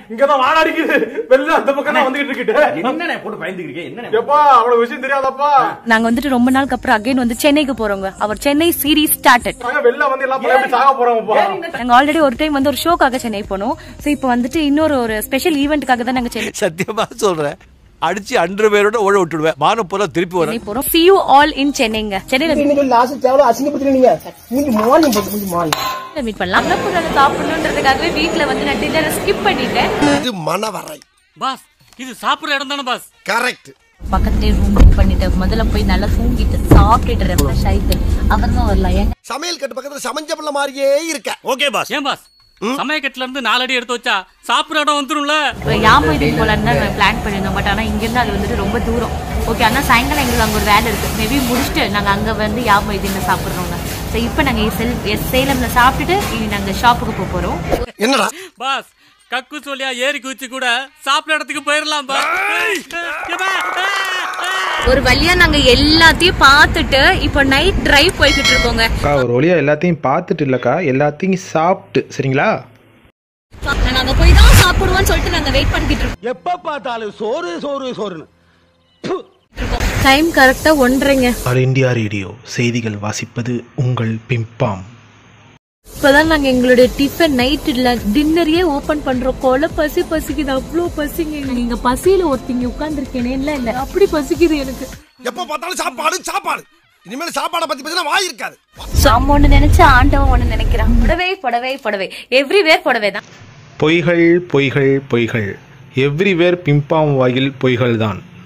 இங்கதான் வாட அடிக்குது வெளில அந்த பக்கம் தான் வந்துகிட்டு இருக்கிட்டு என்னண்ணே போட்டு பயந்துக்கிறீங்க என்ன எப்பா அவ்வளவு விஷயம் தெரியாதப்பா நாங்க வந்துட்டு ரொம்ப நாளுக்கு அப்புறம் அகைன் வந்து சென்னைக்கு போறோங்க அவர் சென்னை சீரீஸ் ஸ்டார்டட் நாங்க வெளில வந்து எல்லாம் எப்படி சாக போறோம்ப்பா நாங்க ஆல்ரெடி ஒரு டைம் வந்து ஒரு ஷோக்காக சென்னை போனோம் சோ இப்போ வந்துட்டு இன்னொரு ஒரு ஸ்பெஷல் ஈவெண்ட்டுக்காக தான் நாங்க சென்னை சத்தியமா சொல்றேன் அடிச்சு அன்று பேரோட ஓட விட்டுடுவேன் மானம் போல திருப்பி வரேன் சென்னை போறோம் see you all in சென்னைங்க சென்னையில இன்னைக்கு லாஸ்ட் தேவை அசிங்கப்படுத்துறீங்க மூஞ்சி மார்னிங் போட்டு மூஞ்சி மார்னிங் மீட் பண்ணலாம் அன்னபூர்ணால சாப்பிடணுன்றதுக்காகவே வீட்ல வந்து நான் டின்னரை ஸ்கிப் பண்ணிட்டேன் இது மனவரை பாஸ் இது சாப்பிடுற இடம் தானே பாஸ் கரெக்ட் பக்கத்துலயே ரூம் புக் பண்ணிட்டு முதல்ல போய் நல்லா தூங்கிட்டு சாப்பிட்டுட்டு ரெஃப்ரெஷ் ஆயிட்டு அப்புறமா வரலாம் ஏங்க சமையல் கட்டு பக்கத்துல சமைஞ்ச பிள்ளை மாதிரியே இருக்க ஓகே பாஸ் ஏன் பாஸ் சமயக்கட்டுல இருந்து நாலடி எடுத்து வச்சா சாப்பிடுற இடம் வந்துரும்ல யாம இதுக்கு போலான்னு தான் பிளான் பண்ணியிருந்தோம் பட் ஆனா இங்க இருந்து அது வந்துட்டு ரொம்ப தூரம் ஓகே ஆனா சாயங்காலம் எங்களுக்கு அங்க ஒரு வேலை இருக்கு மேபி முடிச்சுட்டு நாங்க அங்க வந்து யாம இதுன்னு சாப்பிடுறோங்க ஸோ இப்போ நாங்க செல் எஸ் சேலம்ல சாப்பிட்டுட்டு இனி நாங்க ஷாப்புக்கு போக போறோம் என்னடா பாஸ் கக்கு சொல்லியா ஏறி குதிச்சு கூட சாப்பிட இடத்துக்கு போயிடலாம் பாஸ் ஏப்பா, ஆ, ஆ. ஒரு வழியா நாங்க எல்லாத்தையும் பார்த்துட்டு இப்போ நைட் டிரைவ் போய்கிட்டு இருக்கோங்க அக்கா ஒரு வழியா எல்லாத்தையும் பார்த்துட்டு இல்லக்கா எல்லாத்தையும் சாப்பிட்டு சரிங்களா நாங்க அங்க போய் தான் சாப்பிடுவோம்னு சொல்லிட்டு நாங்க வெயிட் பண்ணிட்டு இருக்கோம் எப்ப பார்த்தாலும் சோறு சோறு சோறுன்னு டைம் கரெக்டா ஒன்றரைங்க ஆல் இந்தியா ரேடியோ செய்திகள் வாசிப்பது உங்கள் பிம்பாம் இப்பதான் நாங்க எங்களுடைய டிஃபன் நைட் இல்ல டின்னரையே ஓபன் பண்றோம் கொலை பசி பசிக்குது அவ்வளோ பசிங்க நீங்க பசியில ஒருத்திங்க உட்கார்ந்துருக்கேனே இல்ல இல்ல அப்படி பசிக்குது எனக்கு எப்ப பார்த்தாலும் சாப்பாடு சாப்பாடு இனிமேல் சாப்பாடை பத்தி பத்தினா வாய் இருக்காது நாம ஒண்ணு நினைச்சு ஆண்டவன் ஒண்ணு நினைக்கிறான் புடவை புடவை புடவை எவ்ரிவேர் புடவை தான் பொய்கள் பொய்கள் பொய்கள் எவ்ரிவேர் பிம்பாம் வாயில் பொய்கள் தான்